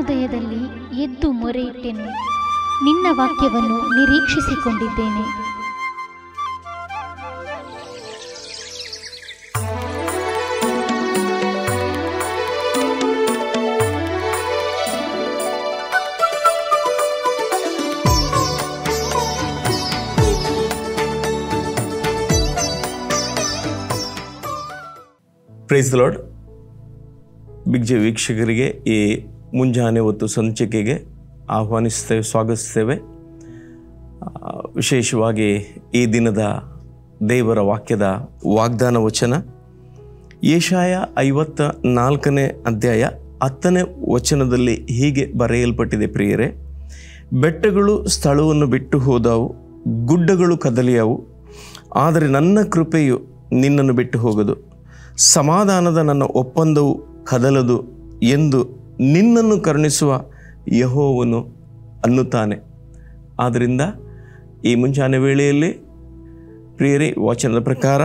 ಹೃದಯದಲ್ಲಿ ಎದ್ದು ಮೊರೆಯಿಟ್ಟೆನು ನಿನ್ನ ವಾಕ್ಯವನ್ನು ನಿರೀಕ್ಷಿಸಿಕೊಂಡಿದ್ದೇನೆ ಪ್ರೈಸ್ ಲಾರ್ಡ್ ಬಿಗ್ ಜೆ ವೀಕ್ಷಕರಿಗೆ ಈ ಮುಂಜಾನೆ ಹೊತ್ತು ಸಂಚಿಕೆಗೆ ಆಹ್ವಾನಿಸ್ತೇವೆ ಸ್ವಾಗತಿಸ್ತೇವೆ ಆ, ವಿಶೇಷವಾಗಿ ಈ ದಿನದ ದೇವರ ವಾಕ್ಯದ ವಾಗ್ದಾನ ವಚನ ಏಷಾಯ ಐವತ್ತ ನಾಲ್ಕನೇ ಅಧ್ಯಾಯ ಹತ್ತನೇ ವಚನದಲ್ಲಿ ಹೀಗೆ ಬರೆಯಲ್ಪಟ್ಟಿದೆ ಪ್ರಿಯರೇ ಬೆಟ್ಟಗಳು ಸ್ಥಳವನ್ನು ಬಿಟ್ಟು ಹೋದವು ಗುಡ್ಡಗಳು ಕದಲಿಯವು ಆದರೆ ನನ್ನ ಕೃಪೆಯು ನಿನ್ನನ್ನು ಬಿಟ್ಟು ಹೋಗದು ಸಮಾಧಾನದ ನನ್ನ ಒಪ್ಪಂದವು ಕದಲದು ಎಂದು ನಿನ್ನನ್ನು ಕರುಣಿಸುವ ಯಹೋವನು ಅನ್ನುತ್ತಾನೆ ಆದ್ದರಿಂದ ಈ ಮುಂಜಾನೆ ವೇಳೆಯಲ್ಲಿ ಪ್ರಿಯರೇ ವಚನದ ಪ್ರಕಾರ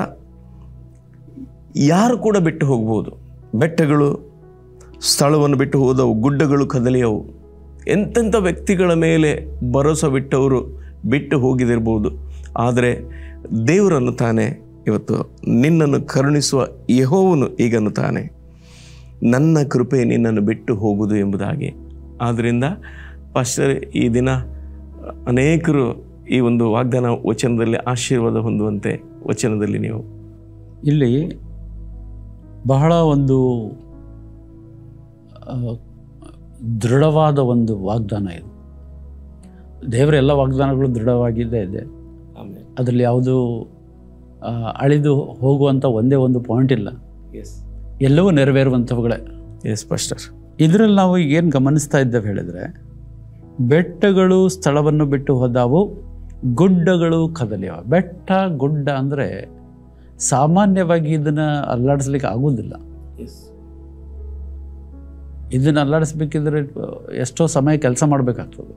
ಯಾರು ಕೂಡ ಬಿಟ್ಟು ಹೋಗ್ಬೋದು ಬೆಟ್ಟಗಳು ಸ್ಥಳವನ್ನು ಬಿಟ್ಟು ಹೋದವು ಗುಡ್ಡಗಳು ಕದಲಿಯವು ಎಂತೆಂಥ ವ್ಯಕ್ತಿಗಳ ಮೇಲೆ ಭರೋಸೆ ಬಿಟ್ಟವರು ಬಿಟ್ಟು ಹೋಗಿದಿರ್ಬೋದು ಆದರೆ ದೇವರನ್ನು ತಾನೇ ಇವತ್ತು ನಿನ್ನನ್ನು ಕರುಣಿಸುವ ಯಹೋವನು ಈಗನ್ನು ತಾನೆ ನನ್ನ ಕೃಪೆ ನಿನ್ನನ್ನು ಬಿಟ್ಟು ಹೋಗುವುದು ಎಂಬುದಾಗಿ ಆದ್ದರಿಂದ ಪಾಸ್ಟರ್ ಈ ದಿನ ಅನೇಕರು ಈ ಒಂದು ವಾಗ್ದಾನ ವಚನದಲ್ಲಿ ಆಶೀರ್ವಾದ ಹೊಂದುವಂತೆ ವಚನದಲ್ಲಿ ನೀವು ಇಲ್ಲಿ ಬಹಳ ಒಂದು ಆ, ದೃಢವಾದ ಒಂದು ವಾಗ್ದಾನ ಇದು ದೇವರ ಎಲ್ಲ ವಾಗ್ದಾನಗಳು ದೃಢವಾಗಿದ್ದೇ ಇದೆ ಅದರಲ್ಲಿ ಯಾವುದು ಆ, ಅಳಿದು ಹೋಗುವಂಥ ಒಂದೇ ಒಂದು ಪಾಯಿಂಟ್ ಇಲ್ಲ ಎಲ್ಲವೂ ನೆರವೇರುವಂಥವುಗಳೇ ಎಸ್ ಪಾಸ್ಟರ್ ಇದರಲ್ಲಿ ನಾವು ಏನು ಗಮನಿಸ್ತಾ ಇದ್ದೇವೆ ಹೇಳಿದರೆ ಬೆಟ್ಟಗಳು ಸ್ಥಳವನ್ನು ಬಿಟ್ಟು ಹೋದವು ಗುಡ್ಡಗಳು ಕದಲಿಯವ ಬೆಟ್ಟ ಗುಡ್ಡ ಅಂದರೆ ಸಾಮಾನ್ಯವಾಗಿ ಇದನ್ನು ಅಲ್ಲಾಡಿಸ್ಲಿಕ್ಕೆ ಆಗೋದಿಲ್ಲ ಇದನ್ನು ಅಲ್ಲಾಡಿಸ್ಬೇಕಿದ್ರೆ ಎಷ್ಟೋ ಸಮಯ ಕೆಲಸ ಮಾಡಬೇಕಾಗ್ತದೆ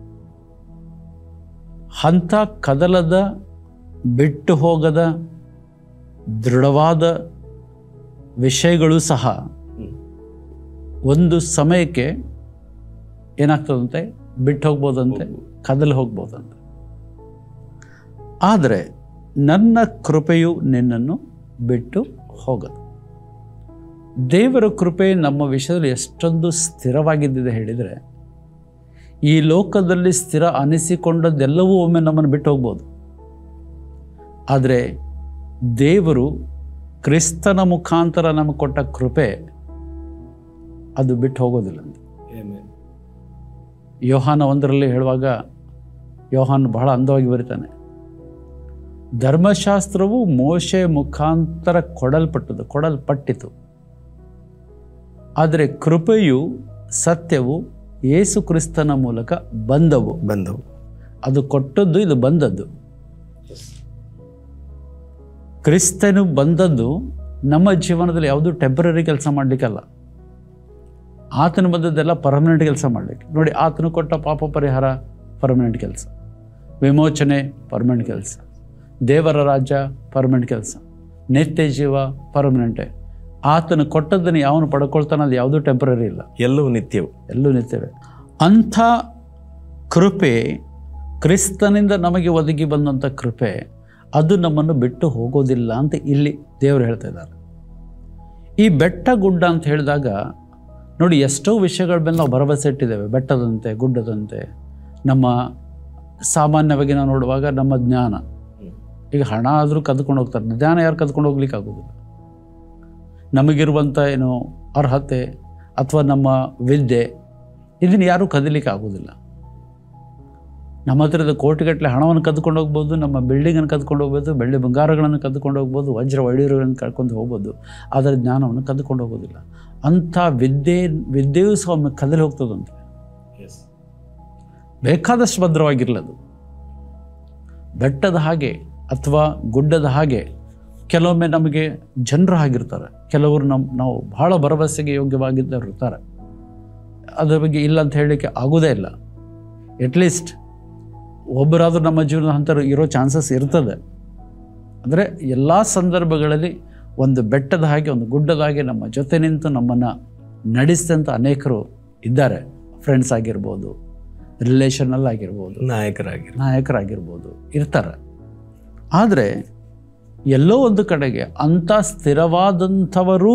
ಅಂಥ ಕದಲದ ಬಿಟ್ಟು ಹೋಗದ ದೃಢವಾದ ವಿಷಯಗಳು ಸಹ ಒಂದು ಸಮಯಕ್ಕೆ ಏನಾಗ್ತದಂತೆ ಬಿಟ್ಟು ಹೋಗ್ಬೋದಂತೆ ಕದಲು ಹೋಗ್ಬೋದಂತೆ ಆದರೆ ನನ್ನ ಕೃಪೆಯು ನಿನ್ನನ್ನು ಬಿಟ್ಟು ಹೋಗದು ದೇವರ ಕೃಪೆ ನಮ್ಮ ವಿಷಯದಲ್ಲಿ ಎಷ್ಟೊಂದು ಸ್ಥಿರವಾಗಿದ್ದಿದೆ ಹೇಳಿದರೆ ಈ ಲೋಕದಲ್ಲಿ ಸ್ಥಿರ ಅನಿಸಿಕೊಂಡದ್ದೆಲ್ಲವೂ ಒಮ್ಮೆ ನಮ್ಮನ್ನು ಬಿಟ್ಟು ಹೋಗ್ಬೋದು ಆದರೆ ದೇವರು ಕ್ರಿಸ್ತನ ಮುಖಾಂತರ ನಮಗೆ ಕೊಟ್ಟ ಕೃಪೆ ಅದು ಬಿಟ್ಟು ಹೋಗೋದಿಲ್ಲ ಅಂತ ಯೋಹಾನ ಒಂದರಲ್ಲಿ ಹೇಳುವಾಗ ಯೋಹಾನ್ ಬಹಳ ಅಂದವಾಗಿ ಬರೀತಾನೆ ಧರ್ಮಶಾಸ್ತ್ರವು ಮೋಶೆ ಮುಖಾಂತರ ಕೊಡಲ್ಪಟ್ಟದು ಕೊಡಲ್ಪಟ್ಟಿತು ಆದರೆ ಕೃಪೆಯು ಸತ್ಯವು ಯೇಸು ಕ್ರಿಸ್ತನ ಮೂಲಕ ಬಂದವು ಬಂದವು ಅದು ಕೊಟ್ಟದ್ದು ಇದು ಬಂದದ್ದು ಕ್ರಿಸ್ತನು ಬಂದದ್ದು ನಮ್ಮ ಜೀವನದಲ್ಲಿ ಯಾವುದು ಟೆಂಪರರಿ ಕೆಲಸ ಮಾಡಲಿಕ್ಕಲ್ಲ ಆತನ ಬಂದದ್ದೆಲ್ಲ ಪರ್ಮನೆಂಟ್ ಕೆಲಸ ಮಾಡಲಿಕ್ಕೆ ನೋಡಿ ಆತನು ಕೊಟ್ಟ ಪಾಪ ಪರಿಹಾರ ಪರ್ಮನೆಂಟ್ ಕೆಲಸ ವಿಮೋಚನೆ ಪರ್ಮನೆಂಟ್ ಕೆಲಸ ದೇವರ ರಾಜ್ಯ ಪರ್ಮನೆಂಟ್ ಕೆಲಸ ನಿತ್ಯ ಜೀವ ಪರ್ಮನೆಂಟೇ ಆತನು ಕೊಟ್ಟದ್ದನ್ನು ಯಾವನು ಪಡ್ಕೊಳ್ತಾನೆ ಅದು ಯಾವುದೂ ಟೆಂಪರರಿ ಇಲ್ಲ ಎಲ್ಲವೂ ನಿತ್ಯವು ಎಲ್ಲೂ ನಿತ್ಯವೇ ಅಂಥ ಕೃಪೆ ಕ್ರಿಸ್ತನಿಂದ ನಮಗೆ ಒದಗಿ ಬಂದಂಥ ಕೃಪೆ ಅದು ನಮ್ಮನ್ನು ಬಿಟ್ಟು ಹೋಗೋದಿಲ್ಲ ಅಂತ ಇಲ್ಲಿ ದೇವರು ಹೇಳ್ತಾ ಇದ್ದಾರೆ ಈ ಬೆಟ್ಟ ಗುಡ್ಡ ಅಂತ ಹೇಳಿದಾಗ ನೋಡಿ ಎಷ್ಟೋ ವಿಷಯಗಳ ಮೇಲೆ ನಾವು ಭರವಸೆ ಇಟ್ಟಿದ್ದೇವೆ ಬೆಟ್ಟದಂತೆ ಗುಡ್ಡದಂತೆ ನಮ್ಮ ಸಾಮಾನ್ಯವಾಗಿ ನಾವು ನೋಡುವಾಗ ನಮ್ಮ ಜ್ಞಾನ ಈಗ ಹಣ ಆದರೂ ಕದ್ಕೊಂಡು ಹೋಗ್ತಾರೆ ಜ್ಞಾನ ಯಾರು ಕದ್ಕೊಂಡು ಹೋಗ್ಲಿಕ್ಕೆ ಆಗೋದಿಲ್ಲ ನಮಗಿರುವಂಥ ಏನು ಅರ್ಹತೆ ಅಥವಾ ನಮ್ಮ ವಿದ್ಯೆ ಇದನ್ನು ಯಾರೂ ಕದಲಿಕ್ಕೆ ಆಗೋದಿಲ್ಲ ನಮ್ಮ ಹತ್ರದ ಕೋಟಿಗಟ್ಟಲೆ ಹಣವನ್ನು ಕದ್ಕೊಂಡು ಹೋಗ್ಬೋದು ನಮ್ಮ ಬಿಲ್ಡಿಂಗನ್ನು ಕದ್ಕೊಂಡು ಹೋಗ್ಬೋದು ಬೆಳ್ಳಿ ಬಂಗಾರಗಳನ್ನು ಕದ್ಕೊಂಡು ಹೋಗ್ಬೋದು ವಜ್ರ ವೈಡೂರ್ಯಗಳನ್ನು ಕಳ್ಕೊಂಡು ಹೋಗ್ಬೋದು ಆದರೆ ಜ್ಞಾನವನ್ನು ಕದ್ಕೊಂಡು ಹೋಗೋದಿಲ್ಲ ಅಂಥ ವಿದ್ಯೆ ವಿದ್ಯೆಯೂ ಸಹ ಒಮ್ಮೆ ಕದಲಿ ಹೋಗ್ತದಂತೆ ಬೇಕಾದಷ್ಟು ಭದ್ರವಾಗಿರಲದು ಬೆಟ್ಟದ ಹಾಗೆ ಅಥವಾ ಗುಡ್ಡದ ಹಾಗೆ ಕೆಲವೊಮ್ಮೆ ನಮಗೆ ಜನರು ಆಗಿರ್ತಾರೆ ಕೆಲವರು ನಮ್ಮ ನಾವು ಬಹಳ ಭರವಸೆಗೆ ಯೋಗ್ಯವಾಗಿದ್ದವರು ಇರ್ತಾರೆ ಅದರ ಬಗ್ಗೆ ಇಲ್ಲ ಅಂತ ಹೇಳಲಿಕ್ಕೆ ಆಗೋದೇ ಇಲ್ಲ ಅಟ್ಲೀಸ್ಟ್ ಒಬ್ಬರಾದರೂ ನಮ್ಮ ಜೀವನದ ಹಂತರು ಇರೋ ಚಾನ್ಸಸ್ ಇರ್ತದೆ ಅಂದರೆ ಎಲ್ಲ ಸಂದರ್ಭಗಳಲ್ಲಿ ಒಂದು ಬೆಟ್ಟದ ಹಾಗೆ ಒಂದು ಗುಡ್ಡದ ಹಾಗೆ ನಮ್ಮ ಜೊತೆ ನಿಂತು ನಮ್ಮನ್ನು ನಡೆಸಿದಂಥ ಅನೇಕರು ಇದ್ದಾರೆ ಫ್ರೆಂಡ್ಸ್ ಆಗಿರ್ಬೋದು ರಿಲೇಷನಲ್ಲಿ ಆಗಿರ್ಬೋದು ನಾಯಕರಾಗಿರು ನಾಯಕರಾಗಿರ್ಬೋದು ಇರ್ತಾರೆ ಆದರೆ ಎಲ್ಲೋ ಒಂದು ಕಡೆಗೆ ಅಂಥ ಸ್ಥಿರವಾದಂಥವರು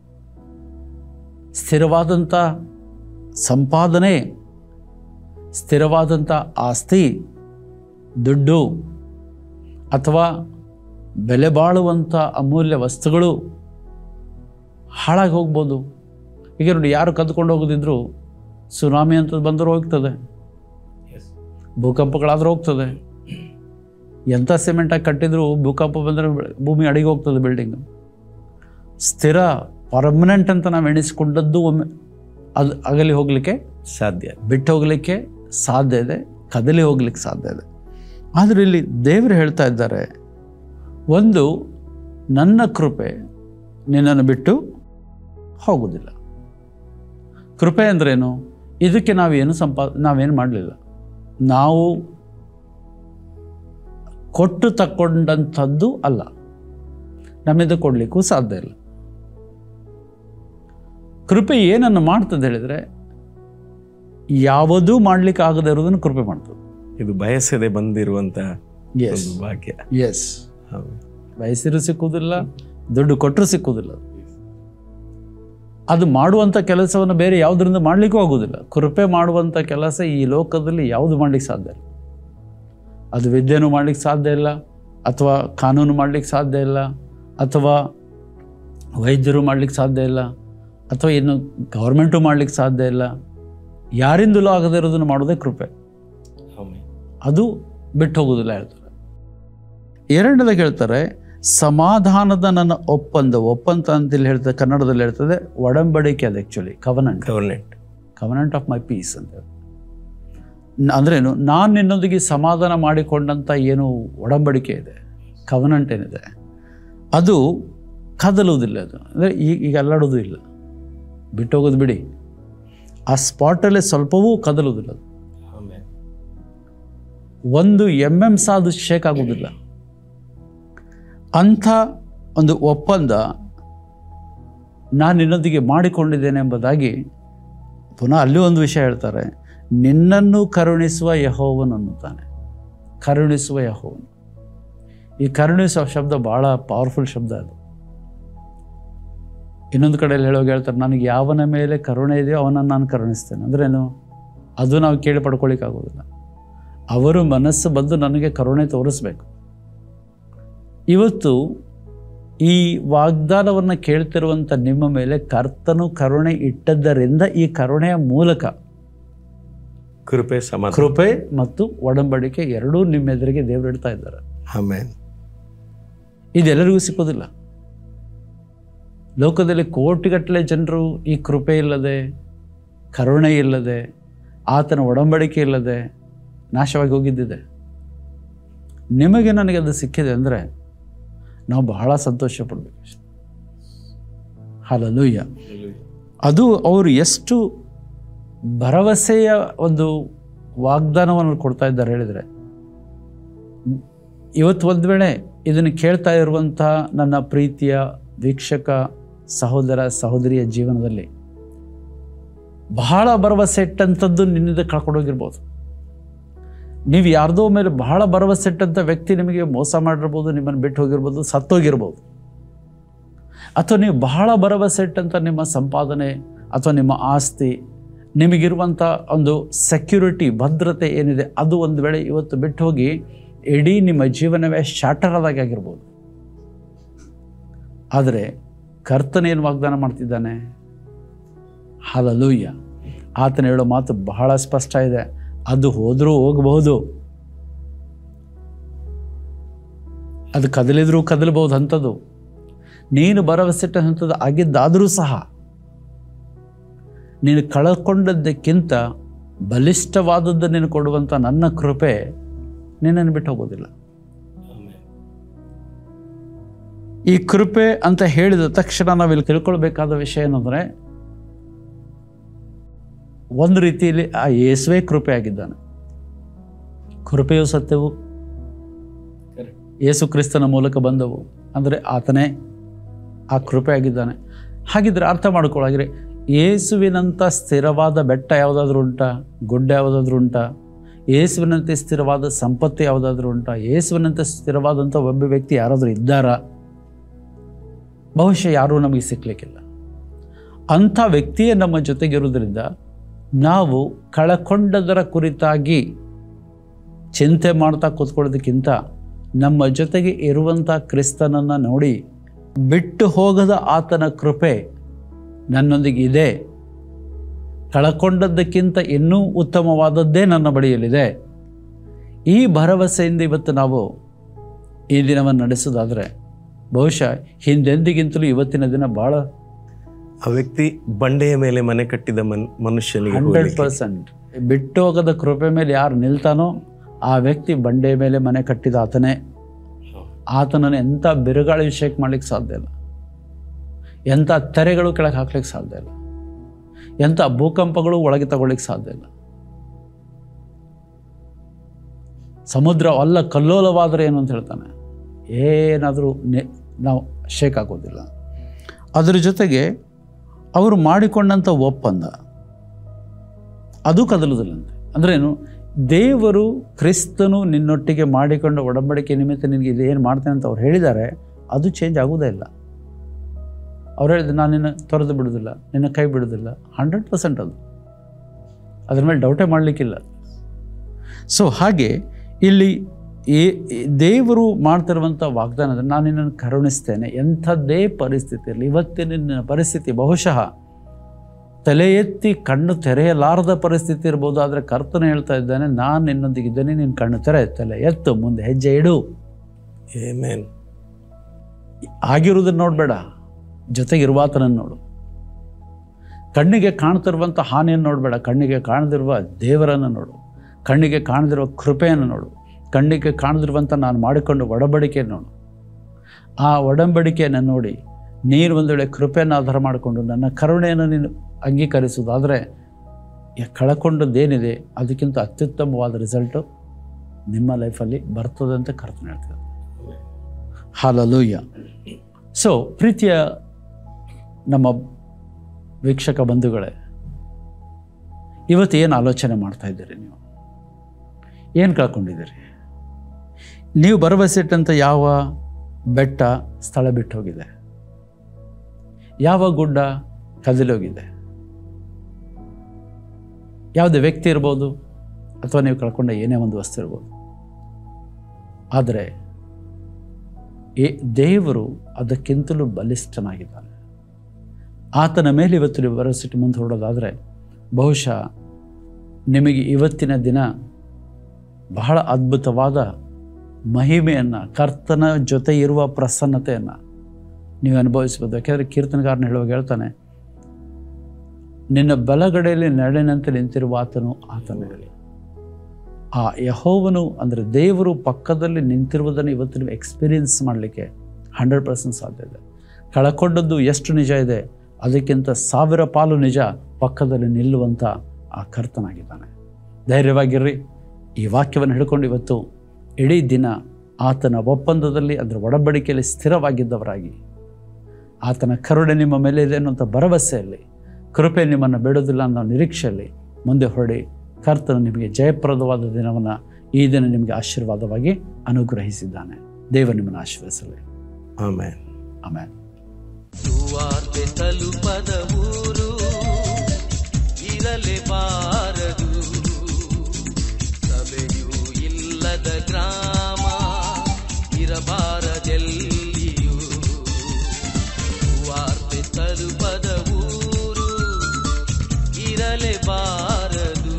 ಸ್ಥಿರವಾದಂಥ ಸಂಪಾದನೆ ಸ್ಥಿರವಾದಂಥ ಆಸ್ತಿ ದುಡ್ಡು ಅಥವಾ ಬೆಲೆ ಬಾಳುವಂಥ ಅಮೂಲ್ಯ ವಸ್ತುಗಳು ಹಾಳಾಗಿ ಹೋಗ್ಬೋದು ಈಗ ನೋಡಿ ಯಾರು ಕದ್ಕೊಂಡು ಹೋಗೋದಿದ್ರು ಸುನಾಮಿ ಅಂತ ಬಂದರೂ ಹೋಗ್ತದೆ ಭೂಕಂಪಗಳಾದರೂ ಹೋಗ್ತದೆ ಎಂಥ ಸಿಮೆಂಟಾಗಿ ಕಟ್ಟಿದ್ರು ಭೂಕಂಪ ಬಂದರೆ ಭೂಮಿ ಅಡಿಗೆ ಹೋಗ್ತದೆ ಬಿಲ್ಡಿಂಗ್ ಸ್ಥಿರ ಪರ್ಮನೆಂಟ್ ಅಂತ ನಾವು ಎಣಿಸ್ಕೊಂಡದ್ದು ಒಮ್ಮೆ ಅದು ಅಗಲಿ ಹೋಗಲಿಕ್ಕೆ ಸಾಧ್ಯ ಬಿಟ್ಟು ಹೋಗಲಿಕ್ಕೆ ಸಾಧ್ಯ ಇದೆ ಕದಲಿ ಹೋಗ್ಲಿಕ್ಕೆ ಸಾಧ್ಯ ಇದೆ ಆದರೆ ಇಲ್ಲಿ ದೇವರು ಹೇಳ್ತಾ ಇದ್ದಾರೆ ಒಂದು ನನ್ನ ಕೃಪೆ ನಿನ್ನನ್ನು ಬಿಟ್ಟು ಹೋಗುವುದಿಲ್ಲ ಕೃಪೆ ಅಂದ್ರೇನು ಇದಕ್ಕೆ ನಾವೇನು ಸಂಪಾ ನಾವೇನು ಮಾಡಲಿಲ್ಲ ನಾವು ಕೊಟ್ಟು ತಕ್ಕೊಂಡಂಥದ್ದು ಅಲ್ಲ ನಮ್ಮಿಂದ ಕೊಡಲಿಕ್ಕೂ ಸಾಧ್ಯ ಇಲ್ಲ ಕೃಪೆ ಏನನ್ನು ಮಾಡ್ತದೆ ಹೇಳಿದರೆ ಯಾವುದೂ ಮಾಡಲಿಕ್ಕೆ ಆಗದೇ ಇರೋದನ್ನು ಕೃಪೆ ಮಾಡ್ತದೆ ಇದು ಬಯಸದೆ ಬಂದಿರುವಂತ ಎಸ್ ಒಂದು ಭಾಗ್ಯ ಎಸ್ ಹೌದು. ಬಯಸಿರು ಸಿಕ್ಕುವುದಿಲ್ಲ ದುಡ್ಡು ಕೊಟ್ಟರು ಸಿಕ್ಕುವುದಿಲ್ಲ ಅದು ಮಾಡುವಂಥ ಕೆಲಸವನ್ನು ಬೇರೆ ಯಾವುದರಿಂದ ಮಾಡಲಿಕ್ಕೂ ಆಗೋದಿಲ್ಲ ಕೃಪೆ ಮಾಡುವಂಥ ಕೆಲಸ ಈ ಲೋಕದಲ್ಲಿ ಯಾವುದು ಮಾಡಲಿಕ್ಕೆ ಸಾಧ್ಯ ಇಲ್ಲ ಅದು ವಿದ್ಯೆನೂ ಮಾಡಲಿಕ್ಕೆ ಸಾಧ್ಯ ಇಲ್ಲ ಅಥವಾ ಕಾನೂನು ಮಾಡಲಿಕ್ಕೆ ಸಾಧ್ಯ ಇಲ್ಲ ಅಥವಾ ವೈದ್ಯರು ಮಾಡಲಿಕ್ಕೆ ಸಾಧ್ಯ ಇಲ್ಲ ಅಥವಾ ಇನ್ನು ಗೌರ್ಮೆಂಟು ಮಾಡಲಿಕ್ಕೆ ಸಾಧ್ಯ ಇಲ್ಲ ಯಾರಿಂದಲೂ ಆಗದೇ ಇರೋದನ್ನು ಮಾಡೋದೇ ಕೃಪೆ ಅದು ಬಿಟ್ಟು ಹೋಗೋದಿಲ್ಲ ಹೇಳ್ತಾರೆ ಎರಡನೇದಾಗಿ ಹೇಳ್ತಾರೆ ಸಮಾಧಾನದ ನನ್ನ ಒಪ್ಪಂದ ಒಪ್ಪಂದ ಅಂತೇಳಿ ಹೇಳ್ತಾರೆ ಕನ್ನಡದಲ್ಲಿ ಹೇಳ್ತದೆ ಒಡಂಬಡಿಕೆ ಅದು actually covenant government covenant of my peace ಅಂತ ಹೇಳಿ. ನ- ಅಂದ್ರೇನು ನಾನು ನಿನ್ನೊಂದಿಗೆ ಸಮಾಧಾನ ಮಾಡಿಕೊಂಡಂಥ ಏನು ಒಡಂಬಡಿಕೆ ಇದೆ ಕವನಂಟ್ ಏನಿದೆ ಅದು ಕದಲುವುದಿಲ್ಲ ಅದು ಅಂದರೆ ಈಗ ಈಗ ಅಲ್ಲಾಡೋದು ಇಲ್ಲ ಬಿಟ್ಟೋಗೋದು ಬಿಡಿ ಆ ಸ್ಪಾಟಲ್ಲೇ ಸ್ವಲ್ಪವೂ ಕದಲುವುದಿಲ್ಲ ಅದು ಒಂದು ಎಮ್ ಎಮ್ ಸಹ ಅದು ಶೇಕ್ ಆಗೋದಿಲ್ಲ ಅಂಥ ಒಂದು ಒಪ್ಪಂದ ನಾನು ನಿನ್ನೊಂದಿಗೆ ಮಾಡಿಕೊಂಡಿದ್ದೇನೆ ಎಂಬುದಾಗಿ ಪುನಃ ಅಲ್ಲಿ ಒಂದು ವಿಷಯ ಹೇಳ್ತಾರೆ ನಿನ್ನನ್ನು ಕರುಣಿಸುವ ಯಹೋವನು ಅನ್ನುತ್ತಾನೆ ಕರುಣಿಸುವ ಯಹೋವನು ಈ ಕರುಣಿಸುವ ಶಬ್ದ ಭಾಳ ಪವರ್ಫುಲ್ ಶಬ್ದ ಅದು ಇನ್ನೊಂದು ಕಡೆಯಲ್ಲಿ ಹೇಳುವಾಗ ಹೇಳ್ತಾರೆ ನನಗೆ ಯಾವನ ಮೇಲೆ ಕರುಣೆ ಇದೆಯೋ ಅವನನ್ನು ನಾನು ಕರುಣಿಸ್ತೇನೆ ಅಂದ್ರೇನು ಅದು ನಾವು ಕೇಳಿ ಪಡ್ಕೊಳ್ಳಿಕ್ಕಾಗೋದಿಲ್ಲ ಅವರು ಮನಸ್ಸು ಬಂದು ನನಗೆ ಕರುಣೆ ತೋರಿಸ್ಬೇಕು ಇವತ್ತು ಈ ವಾಗ್ದಾನವನ್ನು ಕೇಳ್ತಿರುವಂಥ ನಿಮ್ಮ ಮೇಲೆ ಕರ್ತನು ಕರುಣೆ ಇಟ್ಟದ್ದರಿಂದ ಈ ಕರುಣೆಯ ಮೂಲಕ ಕೃಪೆ ಸಮಾಧಾನ ಕೃಪೆ ಮತ್ತು ಒಡಂಬಡಿಕೆ ಎರಡೂ ನಿಮ್ಮ ಎದುರಿಗೆ ದೇವರು ಇಡ್ತಾ ಇದ್ದಾರೆ ಆಮೇನ್ ಇದೆಲ್ಲರಿಗೂ ಸಿಕ್ಕೋದಿಲ್ಲ ಲೋಕದಲ್ಲಿ ಕೋಟಿಗಟ್ಟಲೆ ಜನರು ಈ ಕೃಪೆ ಇಲ್ಲದೆ ಕರುಣೆ ಇಲ್ಲದೆ ಆತನ ಒಡಂಬಡಿಕೆ ಇಲ್ಲದೆ ನಾಶವಾಗಿ ಹೋಗಿದ್ದಿದೆ ನಿಮಗೆ ನನಗೆ ಅದು ಸಿಕ್ಕಿದೆ ಅಂದರೆ ನಾವು ಬಹಳ ಸಂತೋಷ ಪಡಬೇಕು ಹಾಲಲೂಯ್ಯ ಅದು ಅವರು ಎಷ್ಟು ಭರವಸೆಯ ಒಂದು ವಾಗ್ದಾನವನ್ನು ಕೊಡ್ತಾ ಇದ್ದಾರೆ ಹೇಳಿದರೆ ಇವತ್ತು ಒಂದು ವೇಳೆ ಇದನ್ನು ಕೇಳ್ತಾ ಇರುವಂಥ ನನ್ನ ಪ್ರೀತಿಯ ವೀಕ್ಷಕ ಸಹೋದರ ಸಹೋದರಿಯ ಜೀವನದಲ್ಲಿ ಬಹಳ ಭರವಸೆ ಇಟ್ಟಂಥದ್ದು ನಿನ್ನಿಂದ ಕಳ್ಕೊಂಡೋಗಿರ್ಬೋದು ನೀವು ಯಾರ್ದೋ ಮೇಲೆ ಬಹಳ ಭರವಸೆ ಇಟ್ಟಂಥ ವ್ಯಕ್ತಿ ನಿಮಗೆ ಮೋಸ ಮಾಡಿರ್ಬೋದು ನಿಮ್ಮನ್ನು ಬಿಟ್ಟು ಹೋಗಿರ್ಬೋದು ಸತ್ತೋಗಿರ್ಬೋದು ಅಥವಾ ನೀವು ಬಹಳ ಭರವಸೆ ಇಟ್ಟಂಥ ನಿಮ್ಮ ಸಂಪಾದನೆ ಅಥವಾ ನಿಮ್ಮ ಆಸ್ತಿ ನಿಮಗಿರುವಂಥ ಒಂದು ಸೆಕ್ಯೂರಿಟಿ ಭದ್ರತೆ ಏನಿದೆ ಅದು ಒಂದು ವೇಳೆ ಇವತ್ತು ಬಿಟ್ಟು ಹೋಗಿ ಇಡೀ ನಿಮ್ಮ ಜೀವನವೇ ಶಾಟರದಾಗಿ ಆಗಿರ್ಬೋದು ಆದರೆ ಕರ್ತನೇನು ವಾಗ್ದಾನ ಮಾಡ್ತಿದ್ದಾನೆ ಹಾಲಲೂಯ್ಯ ಆತನ ಹೇಳೋ ಮಾತು ಬಹಳ ಸ್ಪಷ್ಟ ಇದೆ ಅದು ಹೋದರೂ ಹೋಗಬಹುದು ಅದು ಕದಲಿದ್ರೂ ಕದಲಬಹುದು ಅಂಥದ್ದು ನೀನು ಭರವಸೆಟ್ಟಂಥದ್ದು ಆಗಿದ್ದಾದರೂ ಸಹ ನೀನು ಕಳ್ಕೊಂಡದ್ದಕ್ಕಿಂತ ಬಲಿಷ್ಠವಾದದ್ದು ನೀನು ಕೊಡುವಂಥ ನನ್ನ ಕೃಪೆ ನಿನ್ನನ್ನು ಬಿಟ್ಟು ಹೋಗೋದಿಲ್ಲ ಈ ಕೃಪೆ ಅಂತ ಹೇಳಿದ ತಕ್ಷಣ ನಾವಿಲ್ಲಿ ತಿಳ್ಕೊಳ್ಬೇಕಾದ ವಿಷಯ ಏನಂದರೆ ಒಂದು ರೀತಿಯಲ್ಲಿ ಆ ಯೇಸುವೆ ಕೃಪೆ ಆಗಿದ್ದಾನೆ ಕೃಪೆಯು ಸತ್ಯವು ಯೇಸು ಕ್ರಿಸ್ತನ ಮೂಲಕ ಬಂದವು ಅಂದರೆ ಆತನೇ ಆ ಕೃಪೆ ಆಗಿದ್ದಾನೆ ಹಾಗಿದ್ರೆ ಅರ್ಥ ಮಾಡ್ಕೊಳ್ಳಾಗಿದ್ರೆ ಯೇಸುವಿನಂಥ ಸ್ಥಿರವಾದ ಬೆಟ್ಟ ಯಾವುದಾದ್ರೂ ಉಂಟಾ ಗುಡ್ಡ ಯಾವುದಾದ್ರೂ ಉಂಟಾ ಯೇಸುವಿನಂತೆ ಸ್ಥಿರವಾದ ಸಂಪತ್ತು ಯಾವುದಾದ್ರೂ ಉಂಟಾ ಯೇಸುವಿನಂತೆ ಸ್ಥಿರವಾದಂಥ ಒಬ್ಬ ವ್ಯಕ್ತಿ ಯಾರಾದರೂ ಇದ್ದಾರಾ ಬಹುಶಃ ಯಾರೂ ನಮಗೆ ಸಿಕ್ಕಲಿಕ್ಕಿಲ್ಲ ಅಂಥ ವ್ಯಕ್ತಿಯೇ ನಮ್ಮ ಜೊತೆಗಿರುವುದರಿಂದ ನಾವು ಕಳಕೊಂಡದರ ಕುರಿತಾಗಿ ಚಿಂತೆ ಮಾಡ್ತಾ ಕೂತ್ಕೊಳ್ಳೋದಕ್ಕಿಂತ ನಮ್ಮ ಜೊತೆಗೆ ಇರುವಂಥ ಕ್ರಿಸ್ತನನ್ನು ನೋಡಿ ಬಿಟ್ಟು ಹೋಗದ ಆತನ ಕೃಪೆ ನನ್ನೊಂದಿಗೆ ಇದೆ ಕಳಕೊಂಡದ್ದಕ್ಕಿಂತ ಇನ್ನೂ ಉತ್ತಮವಾದದ್ದೇ ನನ್ನ ಬಳಿಯಲ್ಲಿದೆ ಈ ಭರವಸೆಯಿಂದ ಇವತ್ತು ನಾವು ಈ ದಿನವನ್ನು ನಡೆಸೋದಾದರೆ ಬಹುಶಃ ಹಿಂದೆಂದಿಗಿಂತಲೂ ಇವತ್ತಿನ ದಿನ ಭಾಳ ಆ ವ್ಯಕ್ತಿ ಬಂಡೆಯ ಮೇಲೆ ಮನೆ ಕಟ್ಟಿದ ಮನ್ ಮನುಷ್ಯನಿಗೆ ಹಂಡ್ರೆಡ್ ಹೋಗ್ಲಿಕ್ಕೆ. ಪರ್ಸೆಂಟ್ ಬಿಟ್ಟು ಹೋಗದ ಕೃಪೆ ಮೇಲೆ ಯಾರು ನಿಲ್ತಾನೋ ಆ ವ್ಯಕ್ತಿ ಬಂಡೆ ಮೇಲೆ ಮನೆ ಕಟ್ಟಿದ ಆತನೇ ಆತನನ್ನು ಎಂಥ ಬಿರುಗಾಳಿ ಶೇಕ್ ಮಾಡ್ಲಿಕ್ಕೆ ಸಾಧ್ಯ ಇಲ್ಲ ಎಂಥ ತೆರೆಗಳು ಕೆಳಗೆ ಹಾಕ್ಲಿಕ್ಕೆ ಸಾಧ್ಯ ಇಲ್ಲ ಎಂಥ ಭೂಕಂಪಗಳು ಒಳಗೆ ತಗೊಳ್ಳಿಕ್ಕೆ ಸಾಧ್ಯ ಇಲ್ಲ ಸಮುದ್ರ ಅಲ್ಲ ಕಲ್ಲೋಲವಾದರೆ ಏನು ಅಂತ ಹೇಳ್ತಾನೆ ಏನಾದರೂ ನೆ ನಾವು ಶೇಕ್ ಆಗೋದಿಲ್ಲ ಅದರ ಜೊತೆಗೆ ಅವರು ಮಾಡಿಕೊಂಡಂಥ ಒಪ್ಪಂದ ಅದು ಕದಲುವುದಿಲ್ಲಂತೆ ಅಂದ್ರೇನು ದೇವರು ಕ್ರಿಸ್ತನು ನಿನ್ನೊಟ್ಟಿಗೆ ಮಾಡಿಕೊಂಡ ಒಡಂಬಡಿಕೆ ನಿಮಿತ್ತ ನಿನಗೆ ಇದೇನು ಮಾಡ್ತೇನೆ ಅಂತ ಅವ್ರು ಹೇಳಿದ್ದಾರೆ ಅದು ಚೇಂಜ್ ಆಗೋದೇ ಇಲ್ಲ ಅವ್ರು ಹೇಳಿದ್ರು ನಾನು ನಿನ್ನ ತೊರೆದು ಬಿಡೋದಿಲ್ಲ ನಿನ್ನ ಕೈ ಬಿಡೋದಿಲ್ಲ ಹಂಡ್ರೆಡ್ ಪರ್ಸೆಂಟ್ ಅದು ಅದ್ರ ಮೇಲೆ ಡೌಟೇ ಮಾಡಲಿಕ್ಕಿಲ್ಲ ಸೊ ಹಾಗೆ ಇಲ್ಲಿ ಈ- ಈ ದೇವರು ಮಾಡ್ತಿರುವಂಥ ವಾಗ್ದಾನ ಅಂದರೆ ನಾನು ನಿನ್ನನ್ನು ಕರುಣಿಸ್ತೇನೆ ಎಂಥದ್ದೇ ಪರಿಸ್ಥಿತಿ ಇರಲಿ ಇವತ್ತಿನ ನಿನ್ನ ಪರಿಸ್ಥಿತಿ ಬಹುಶಃ ತಲೆ ಎತ್ತಿ ಕಣ್ಣು ತೆರೆಯಲಾರದ ಪರಿಸ್ಥಿತಿ ಇರ್ಬೋದು ಆದರೆ ಕರ್ತನ ಹೇಳ್ತಾ ಇದ್ದಾನೆ ನಾನು ನಿನ್ನೊಂದಿಗಿದ್ದೇನೆ ನಿನ್ನ ಕಣ್ಣು ತೆರೆ ತಲೆ ಎತ್ತು ಮುಂದೆ ಹೆಜ್ಜೆ ಇಡು Amen. ಆಗಿರುವುದನ್ನು ನೋಡಬೇಡ ಜೊತೆಗಿರುವಾತನನ್ನು ನೋಡು ಕಣ್ಣಿಗೆ ಕಾಣ್ತಿರುವಂಥ ಹಾನಿಯನ್ನು ನೋಡಬೇಡ ಕಣ್ಣಿಗೆ ಕಾಣದಿರುವ ದೇವರನ್ನು ನೋಡು ಕಣ್ಣಿಗೆ ಕಾಣದಿರುವ ಕೃಪೆಯನ್ನು ನೋಡು ಕಣ್ಣಿಗೆ ಕಾಣದಿರುವಂಥ ನಾನು ಮಾಡಿಕೊಂಡು ಒಡಂಬಡಿಕೆಯನ್ನು ನೋಡು ಆ ಒಡಂಬಡಿಕೆಯನ್ನು ನೋಡಿ ನೀನು ಒಂದು ವೇಳೆ ಕೃಪೆಯನ್ನು ಆಧಾರ ಮಾಡಿಕೊಂಡು ನನ್ನ ಕರುಣೆಯನ್ನು ನೀನು ಅಂಗೀಕರಿಸುವುದಾದರೆ ಕಳ್ಕೊಂಡದ್ದೇನಿದೆ ಅದಕ್ಕಿಂತ ಅತ್ಯುತ್ತಮವಾದ ರಿಸಲ್ಟು ನಿಮ್ಮ ಲೈಫಲ್ಲಿ ಬರ್ತದೆ ಅಂತ ಕರ್ತನ ಹೇಳ್ತಾರೆ ಹಾಲಲೂಯ್ಯ ಸೊ ಪ್ರೀತಿಯ ನಮ್ಮ ವೀಕ್ಷಕ ಬಂಧುಗಳೇ ಇವತ್ತು ಏನು ಆಲೋಚನೆ ಮಾಡ್ತಾ ಇದ್ದೀರಿ ನೀವು ಏನು ಕಳ್ಕೊಂಡಿದ್ದೀರಿ ನೀವು ಭರವಸೆಟ್ಟಂಥ ಯಾವ ಬೆಟ್ಟ ಸ್ಥಳ ಬಿಟ್ಟು ಹೋಗಿದೆ ಯಾವ ಗುಡ್ಡ ಕದಲೋಗಿದೆ ಯಾವುದೇ ವ್ಯಕ್ತಿ ಇರ್ಬೋದು ಅಥವಾ ನೀವು ಕಳ್ಕೊಂಡ ಏನೇ ಒಂದು ವಸ್ತು ಇರ್ಬೋದು ಆದರೆ ಏ ದೇವರು ಅದಕ್ಕಿಂತಲೂ ಬಲಿಷ್ಠನಾಗಿದ್ದಾನೆ ಆತನ ಮೇಲೆ ಇವತ್ತು ನೀವು ಭರವಸೆಟ್ಟು ಮುಂದೆ ಹೊರಡೋದಾದರೆ ಬಹುಶಃ ನಿಮಗೆ ಇವತ್ತಿನ ದಿನ ಬಹಳ ಅದ್ಭುತವಾದ ಮಹಿಮೆಯನ್ನು ಕರ್ತನ ಜೊತೆ ಇರುವ ಪ್ರಸನ್ನತೆಯನ್ನು ನೀವು ಅನುಭವಿಸ್ಬೋದು ಯಾಕೆಂದರೆ ಕೀರ್ತನಗಾರನ ಹೇಳುವಾಗ ಹೇಳ್ತಾನೆ ನಿನ್ನ ಬಲಗಡೆಯಲ್ಲಿ ನಡೆನಂತೆ ನಿಂತಿರುವ ಆತನು ಆತನೇ ಆ ಯಹೋವನು ಅಂದರೆ ದೇವರು ಪಕ್ಕದಲ್ಲಿ ನಿಂತಿರುವುದನ್ನು ಇವತ್ತು ನೀವು ಎಕ್ಸ್ಪೀರಿಯನ್ಸ್ ಮಾಡಲಿಕ್ಕೆ ಹಂಡ್ರೆಡ್ ಪರ್ಸೆಂಟ್ ಸಾಧ್ಯ ಇದೆ ಕಳ್ಕೊಂಡದ್ದು ಎಷ್ಟು ನಿಜ ಇದೆ ಅದಕ್ಕಿಂತ ಸಾವಿರ ಪಾಲು ನಿಜ ಪಕ್ಕದಲ್ಲಿ ನಿಲ್ಲುವಂಥ ಆ ಕರ್ತನಾಗಿದ್ದಾನೆ ಧೈರ್ಯವಾಗಿರ್ರಿ ಈ ವಾಕ್ಯವನ್ನು ಹಿಡ್ಕೊಂಡು ಇವತ್ತು ಇಡೀ ದಿನ ಆತನ ಒಪ್ಪಂದದಲ್ಲಿ ಅದರ ಒಡಂಬಡಿಕೆಯಲ್ಲಿ ಸ್ಥಿರವಾಗಿದ್ದವರಾಗಿ ಆತನ ಕರುಣೆ ನಿಮ್ಮ ಮೇಲೆ ಇದೆ ಅನ್ನುವಂಥ ಭರವಸೆಯಲ್ಲಿ ಕೃಪೆ ನಿಮ್ಮನ್ನು ಬಿಡೋದಿಲ್ಲ ಅನ್ನೋ ನಿರೀಕ್ಷೆಯಲ್ಲಿ ಮುಂದೆ ಹೊರಡಿ ಕರ್ತನು ನಿಮಗೆ ಜಯಪ್ರದವಾದ ದಿನವನ್ನು ಈ ದಿನ ನಿಮಗೆ ಆಶೀರ್ವಾದವಾಗಿ ಅನುಗ್ರಹಿಸಿದ್ದಾನೆ ದೇವರು ನಿಮ್ಮನ್ನು ಆಶೀರ್ವದಿಸಲಿ ಆಮೇನ್ ಆಮೇಲೆ ಸುವಾರ್ತೆ ತಲುಪದ ಊರು ಇರಲೇಬಾರದು ಸಭೆಯೂ ಇಲ್ಲದ ಗ್ರಾಮ ಇರಬಾರದೆಲ್ಲಿಯೂ ಸುವಾರ್ತೆ ತಲುಪದ ಊರು ಇರಲೇಬಾರದು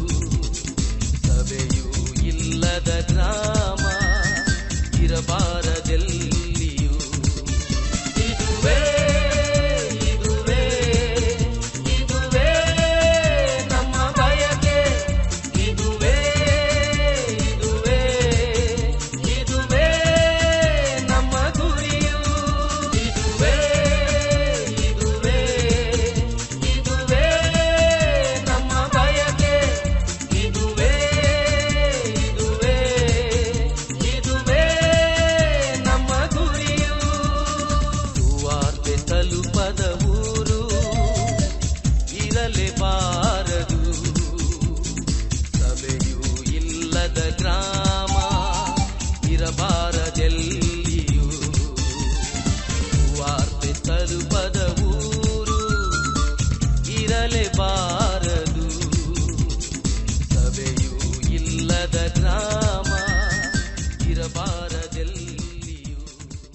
ಸಭೆಯೂ ಇಲ್ಲದ ಗ್ರಾಮ ಇರಬಾರದೆಲ್ಲಿಯೂ ಇದುವೇ ಇದುವೇ ಇದುವೇ ನಮ್ಮ ಬಯಕೆ ಇದುವೇ ಇದುವೇ ಇದುವೇ ನಮ್ಮ ಗುರಿಯು ಇದುವೇ ಇದುವೇ ಇದುವೇ ನಮ್ಮ ಬಯಕೆ ಇದುವೇ ಇದುವೇ ಇದುವೇ ನಮ್ಮ ಗುರಿಯು ಸುವಾರ್ತೆ ತಲುಪದ ಊರು ಸ್ವರೂಪದ ಊರು ಇರಲೇಬಾರದು ಸಭೆಯೂ ಇಲ್ಲದ ಗ್ರಾಮ ಇರಬಾರದು